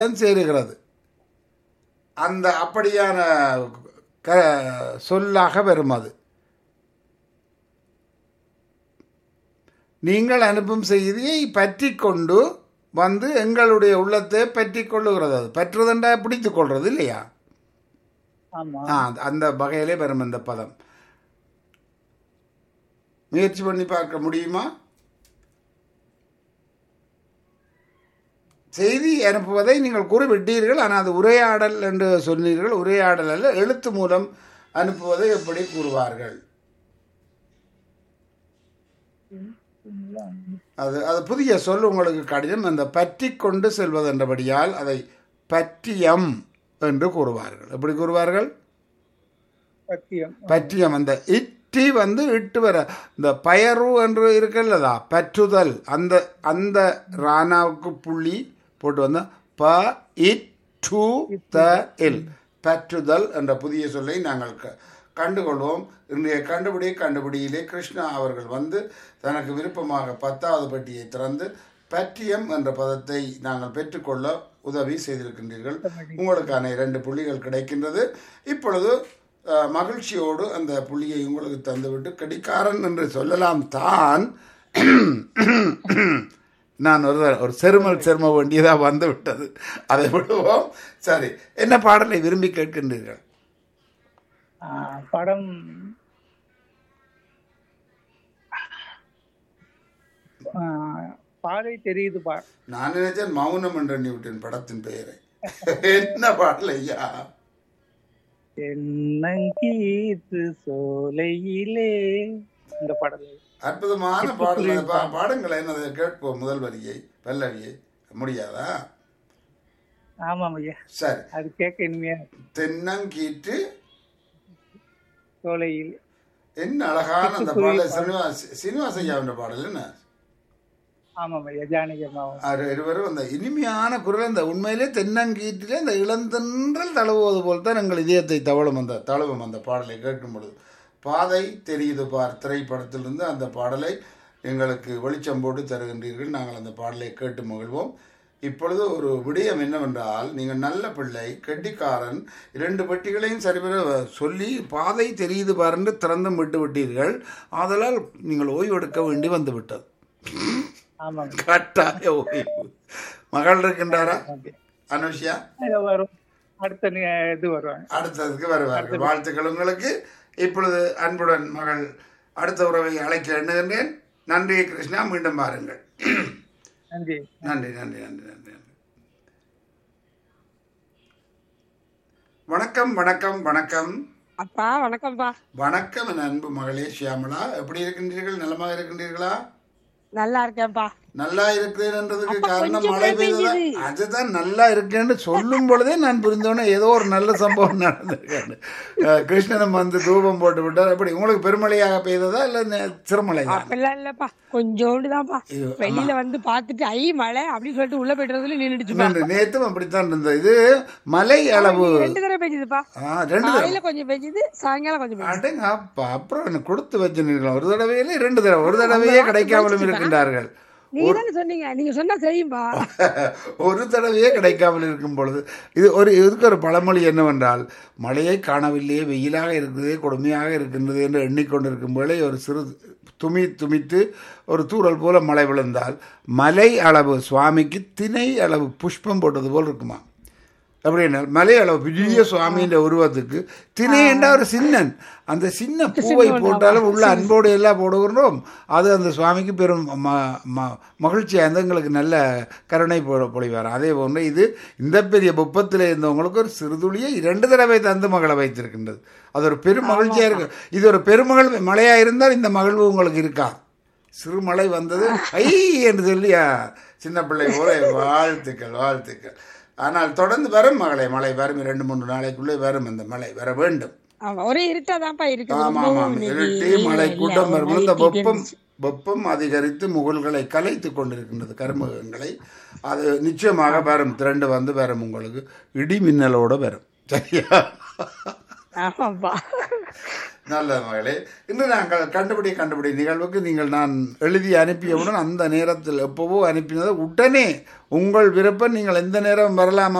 சேருகிறது அந்த அப்படியான க சொல்லாக வரும் அது நீங்கள் அனுப்பும் செய்தியை பற்றி கொண்டு வந்து எங்களுடைய உள்ளத்தை பற்றி கொள்ளுகிறது அது பற்றுதண்டா பிடித்து கொள்றது இல்லையா ஆமா ஆ அந்த வகையிலே வரும் அந்த பதம் முயற்சி பண்ணி பார்க்க முடியுமா செய்தி அனுப்புவதை நீங்கள் குறிப்பிட்டீர்கள் ஆனால் அது உரையாடல் என்று சொன்னீர்கள் உரையாடல் அல்ல எழுத்து மூலம் அனுப்புவதை எப்படி கூறுவார்கள் அது அது புதிய சொல் உங்களுக்கு கடிதம் அந்த பற்றி கொண்டு செல்வதென்றபடியால் அதை பற்றியம் என்று கூறுவார்கள் எப்படி கூறுவார்கள் சத்தியம் பற்றியம் அந்த இட்டி வந்து இட்டு வர இந்த பயரு என்று இருக்குல்லதா பற்றுதல் அந்த அந்த ரானாவுக்கு புள்ளி போட்டு வந்த ப இட் டு த இல் பற்றுதல் என்ற புதிய சொல்லை நாங்கள் க- கண்டுகொள்வோம் இன்றைய கண்டுபிடி கண்டுபிடியிலே கிருஷ்ணா அவர்கள் வந்து தனக்கு விருப்பமாக பத்தாவது பெட்டியை திறந்து பற்றியம் என்ற பதத்தை நாங்கள் பெற்றுக்கொள்ள உதவி செய்திருக்கின்றீர்கள் உங்களுக்கான இரண்டு புள்ளிகள் கிடைக்கின்றது இப்பொழுது அஹ், மகிழ்ச்சியோடு அந்த புள்ளியை உங்களுக்கு தந்துவிட்டு கடிகாரன் என்று சொல்லலாம் தான் நான் ஒரு ஒரு செருமல் செரும வேண்டியதாக வந்து விட்டது அதை விடுவோம் சரி என்ன பாடலை விரும்பி கேட்கின்றீர்கள் ஆ, படம் ஆ, பாதை தெரியுது பா நான் நினைச்சேன் மௌனம் என்று எண்ணி விட்டேன் படத்தின் பெயரை என்ன பாடல் ஐயா தென்னங்கீத்து சோலையிலே இந்த பாடல் அற்புதமான பாடல் பா- பாடுங்களேன் என்னதை கேட்போம் முதல் வரியை பல்லவியை முடியாதா ஆமாம் ஐயா சரி அது கேட்க இனிமையா இருக்கு. தென்னங்கீற்று சோலையில் என்ன அழகான அந்த பாடல் சீனிவாஸ் சீனிவாச ஐயாவின் பாடல் என்ன ஆமாம் ஐயா ஜானகி அம்மாவும் அவர் இருவரும் அந்த இனிமையான குரல் அந்த உண்மையிலே தென்னங்கீற்றிலே அந்த இளந்தென்றல் தழுவுவது போல் தான் எங்கள் இதயத்தை தவழும் அந்த தழுவும் அந்த பாடலை கேட்கும் பொழுது பாதை தெரியுது பார் திரைப்படத்திலிருந்து அந்த பாடலை எங்களுக்கு வெளிச்சம் போட்டு தருகின்றீர்கள் நாங்கள் அந்த பாடலை கேட்டு மகிழ்வோம் இப்பொழுது ஒரு விடயம் என்னவென்றால் நீங்கள் நல்ல பிள்ளை கெட்டிக்காரன் இரண்டு பெட்டிகளையும் சரிவர சொல்லி பாதை தெரியுது பார் என்று திறந்தும் விட்டு விட்டீர்கள் ஆதலால் நீங்கள் ஓய்வெடுக்க வேண்டி வந்து விட்டது ஆமாம் கட்டாய ஓய்வு மகள் இருக்கின்றாரா ஓகே அனுஷியா இது வரும் அடுத்த நி- இது வருவாங்க அடுத்ததுக்கு வருவார்கள் வாழ்த்துக்கள் உங்களுக்கு இப்பொழுது அன்புடன் மகள் அடுத்த உறவை அழைக்க எண்ணுகின்றேன் நன்றி கிருஷ்ணா மீண்டும் பாருங்கள் நன்றி நன்றி நன்றி நன்றி நன்றி நன்றி வணக்கம் வணக்கம் வணக்கம் அப்பா வணக்கம்ப்பா வணக்கம் என் அன்பு மகளே ஷியாமளா எப்படி இருக்கின்றீர்கள் நலமாக இருக்கின்றீர்களா நல்லா இருக்கேன்ப்பா நல்லா இருக்கிறேன் என்றதுக்கு அப்ப காரணம் கொஞ்சம் மழை மழை பெய்ததா பெய்யுது. அதுதான் நல்லா இருக்கேன்னு சொல்லும் பொழுதே நான் புரிந்தோன்னே ஏதோ ஒரு நல்ல சம்பவம் நடந்திருக்கேன் அஹ் கிருஷ்ணனும் வந்து தூபம் போட்டு விட்டார் எப்படி உங்களுக்கு பெருமழையாக பெய்ததா இல்ல சிறுமலை தான் அப்பெல்லாம் இல்லப்பா கொஞ்சோண்டு தான்ப்பா ஐயோ, வெளியில வந்து பாத்துட்டு ஐ மழை அப்படின்னு சொல்லிட்டு உள்ள போயிட்டு நின்றுச்சுப்பா நன்றி நேத்தும் அப்படித்தான் இருந்தது இது மலை அளவு ரெண்டு தடவை பெஞ்சதுப்பா ஆ, ரெண்டு தடவை காலையில கொஞ்சம் பெஞ்சது சாயங்காலம் கொஞ்சம் பெஞ்சது அடங்க அப்பா அப்புறம் எனக்கு கொடுத்து வச்சுருக்கலாம் ஒரு தடவையில ரெண்டு தடவை ஒரு தடவையே கிடைக்காமலும் இருக்கின்றார்கள் நீங்க தானே சொன்னீங்க நீங்க சொன்னா செய்யும்பா ஒரு தடவையே கிடைக்காமல் இருக்கும் பொழுது இது ஒரு இதுக்கு ஒரு பழமொழி என்னவென்றால் மழையை காணவில்லையே வெயிலாக இருக்கிறதே கொடுமையாக இருக்கின்றது என்று எண்ணிக்கொண்டிருக்கும் வேளை ஒரு சிறு துமி துமித்து ஒரு தூறல் போல மழை விழுந்தால் மலை அளவு சுவாமிக்கு திணை அளவு புஷ்பம் போட்டது போல் இருக்குமா அப்படின்னா மலை அளவு பெரிய சுவாமியின் உருவத்துக்கு திணை என்ற ஒரு சின்னன் அந்த சின்ன பூவை போட்டாலும் உள்ள அன்போடு எல்லாம் போடுகின்றோம் அது அந்த சுவாமிக்கு பெரும் ம ம- மகிழ்ச்சியாக இருந்து எங்களுக்கு நல்ல கருணை பொ- பொழிவார் அதே போன்று இது இந்த பெரிய புப்பத்தில் இருந்தவங்களுக்கு ஒரு சிறுதுளியை இரண்டு தடவை தந்து மகளை வைத்திருக்கின்றது அது ஒரு பெரும் மகிழ்ச்சியாக இருக்கு இது ஒரு பெருமகள் மழையாக இருந்தால் இந்த மகிழ்வு உங்களுக்கு இருக்கா சிறு மழை வந்தது ஐ என்று சொல்லி ஆ, சின்ன பிள்ளை போல வாழ்த்துக்கள் வாழ்த்துக்கள் ஆனால் தொடர்ந்து வரும் மகளை மழை வரும் இரண்டு மூன்று நாளைக்குள்ளே வரும் அந்த மழை வர வேண்டும் ஆமா ஒரே இருட்டாதான்ப்பா இருக்கு ஆமா ஆமா ரொம்பவும் இன்னைக்கு இருட்டி மழை இல்ல, கூட்டம் ஒரு வரும் இந்த மாதிரி வெப்பம் இருந்துச்சு. வெப்பம் அதிகரித்து முகல்களை கலைத்து கொண்டிருக்கின்றது கருமுகங்களை அது நிச்சயமாக வரும் திரண்டு வந்து வரும் உங்களுக்கு இடி மின்னலோட வரும் சரியா ஆமாப்பா நல்ல மகளே இன்று நாங்கள் கண்டுபிடி கண்டுபிடி நிகழ்வுக்கு நீங்கள் நான் எழுதி அனுப்பியவுடன் அந்த நேரத்தில் எப்போவோ அனுப்பினதை உடனே உங்கள் விருப்பம் நீங்கள் எந்த நேரம் வரலாம்